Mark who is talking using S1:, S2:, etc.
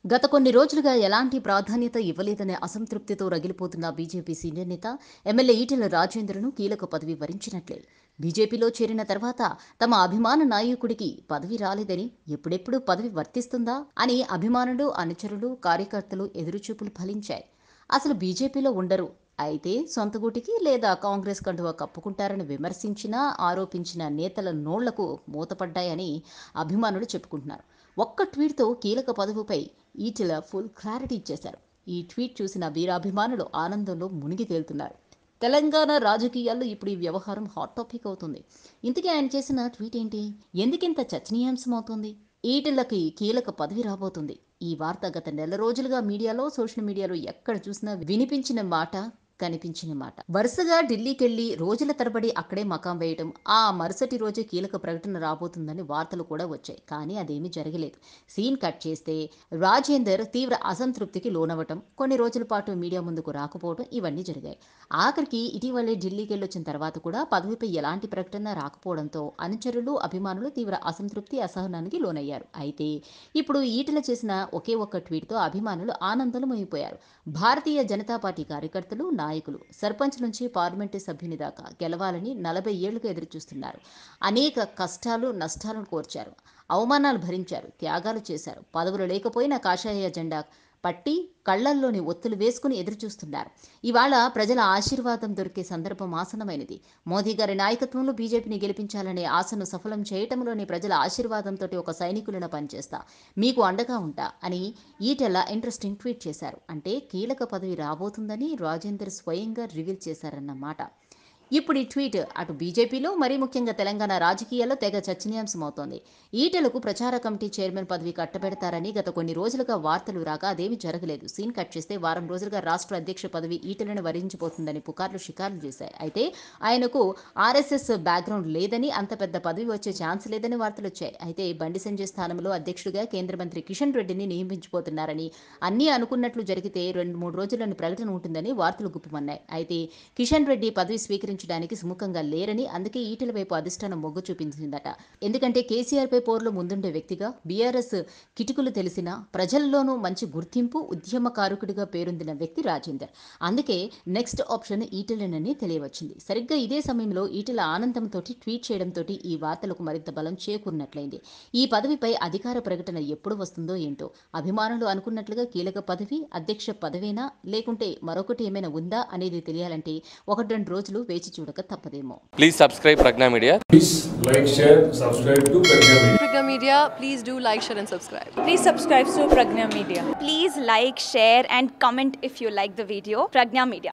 S1: గత కొన్ని రోజులుగా ఎలాంటి ప్రాధాన్యత ఇవ్వలేదనే అసంతృప్తితో రగిలిపోతున్న బీజేపీ సీనియర్ నేత ఎమ్మెల్యే ఈటెల రాజేంద్రను కీలక పదవి వరించినట్లే బీజేపీలో చేరిన తర్వాత తమ అభిమాన నాయకుడికి పదవి రాలేదని ఎప్పుడెప్పుడు పదవి వర్తిస్తుందా అని అభిమానులు అనుచరులు కార్యకర్తలు ఎదురుచూపులు ఫలించాయి అసలు బీజేపీలో ఉండరు అయితే సొంత గుటికి లేదా కాంగ్రెస్ కండువా కప్పుకుంటారని విమర్శించిన ఆరోపించిన నేతల నోళ్లకు మూతపడ్డాయని అభిమానులు చెప్పుకుంటున్నారు ఒక్క ట్వీట్తో కీలక పదవిపై ఈటెల ఫుల్ క్లారిటీ ఇచ్చేశారు ఈ ట్వీట్ చూసిన వీరాభిమానులు ఆనందంలో మునిగి తేలుతున్నారు తెలంగాణ రాజకీయాల్లో ఇప్పుడు ఈ వ్యవహారం హాట్ టాపిక్ అవుతుంది ఇంతకీ ఆయన చేసిన ట్వీట్ ఏంటి ఎందుకింత చర్చనీయాంశం అవుతుంది ఈటెలకి కీలక పదవి రాబోతుంది ఈ వార్త గత నెల రోజులుగా మీడియాలో సోషల్ మీడియాలో ఎక్కడ చూసినా వినిపించిన మాట కనిపించిన మాట వరుసగా ఢిల్లీకెళ్లి రోజుల తరబడి అక్కడే మకాం వేయటం ఆ మరుసటి రోజే కీలక ప్రకటన రాబోతుందని వార్తలు కూడా వచ్చాయి కానీ అదేమీ జరగలేదు సీన్ కట్ చేస్తే రాజేందర్ తీవ్ర అసంతృప్తికి లోనవ్వటం కొన్ని రోజుల పాటు మీడియా ముందుకు రాకపోవడం ఇవన్నీ జరిగాయి ఆఖరికి ఇటీవలే ఢిల్లీకి వెళ్ళొచ్చిన తర్వాత కూడా పదవిపై ఎలాంటి ప్రకటన రాకపోవడంతో అనుచరులు అభిమానులు తీవ్ర అసంతృప్తి అసహనానికి లోనయ్యారు అయితే ఇప్పుడు ఈటెల చేసిన ఒకే ఒక్క ట్వీట్తో అభిమానులు ఆనందమైపోయారు భారతీయ జనతా పార్టీ కార్యకర్తలు నాయకులు సర్పంచ్ నుంచి పార్లమెంటు సభ్యుని దాకా గెలవాలని నలభై ఏళ్లుగా ఎదురుచూస్తున్నారు అనేక కష్టాలు నష్టాలను కోర్చారు అవమానాలు భరించారు త్యాగాలు చేశారు పదవులు లేకపోయినా కాషాయ జెండా పట్టి కళ్లల్లోని ఒత్తులు వేసుకుని ఎదురుచూస్తున్నారు ఇవాళ ప్రజల ఆశీర్వాదం దొరికే సందర్భం ఆసనమైనది మోదీ గారి నాయకత్వంలో బీజేపీని గెలిపించాలనే ఆశను సఫలం చేయటంలోని ప్రజల ఆశీర్వాదంతో ఒక సైనికులను పనిచేస్తా మీకు అండగా ఉంటా అని ఈటెల ఇంట్రెస్టింగ్ ట్వీట్ చేశారు అంటే కీలక పదవి రాబోతుందని రాజేందర్ స్వయంగా రివీల్ చేశారన్నమాట ఇప్పుడు ఈ ట్వీట్ అటు బీజేపీలో మరీ ముఖ్యంగా తెలంగాణ రాజకీయాల్లో తెగ చర్చనీయాంశమవుతోంది ఈటెలకు ప్రచార కమిటీ చైర్మన్ పదవి కట్టబెడతారని గత కొన్ని రోజులుగా వార్తలు రాగా అదేమీ జరగలేదు సీన్ కట్ చేస్తే వారం రోజులుగా రాష్ట్ర అధ్యక్ష పదవి ఈటెలను వరించిపోతుందని పుకార్లు షికార్లు చేశాయి అయితే ఆయనకు ఆర్ఎస్ఎస్ బ్యాక్గ్రౌండ్ లేదని అంత పెద్ద పదవి వచ్చే ఛాన్స్ లేదని వార్తలు వచ్చాయి అయితే బండి సంజయ్ స్థానంలో అధ్యక్షుడిగా కేంద్ర మంత్రి కిషన్ రెడ్డిని నియమించబోతున్నారని అన్నీ అనుకున్నట్లు జరిగితే రెండు మూడు రోజుల్లోని ప్రకటన ఉంటుందని వార్తలు గుప్పమన్నాయి అయితే కిషన్ రెడ్డి పదవి స్వీకరించడానికి సుముఖంగా లేరని అందుకే ఈటెల వైపు అధిష్టానం మొగ్గు చూపించిందట ఎందుకంటే కేసీఆర్ పై పోరులో ముందుండే వ్యక్తిగా బీఆర్ఎస్ కిటుకులు తెలిసిన ప్రజల్లోనూ మంచి గుర్తింపు ఉద్యమకారుకుడిగా పేరొందిన వ్యక్తి రాజేందర్ అందుకే నెక్స్ట్ ఆప్షన్ ఈటెలనని తెలియవచ్చింది సరిగ్గా ఇదే సమయంలో ఈటెల ఆనందంతో ట్వీట్ చేయడంతో ఈ వార్తలకు మరింత బలం చేకూరినట్లయింది ఈ పదవిపై అధికార ప్రకటన ఎప్పుడు వస్తుందో ఏంటో అభిమానులు అనుకున్నట్లుగా కీలక పదవి అధ్యక్ష పదవేనా లేకుంటే మరొకటి ఏమైనా ఉందా అనేది తెలియాలంటే ఒకటి రెండు రోజులు వేచి చూడక తప్పదేమో
S2: Please subscribe Pragna Media.
S3: Please like, share, subscribe to Pragya Media.
S4: Pragya Media, please do like, share, and subscribe.
S5: Please subscribe to Pragna Media.
S6: Please like, share, and comment if you like the video. Pragna Media.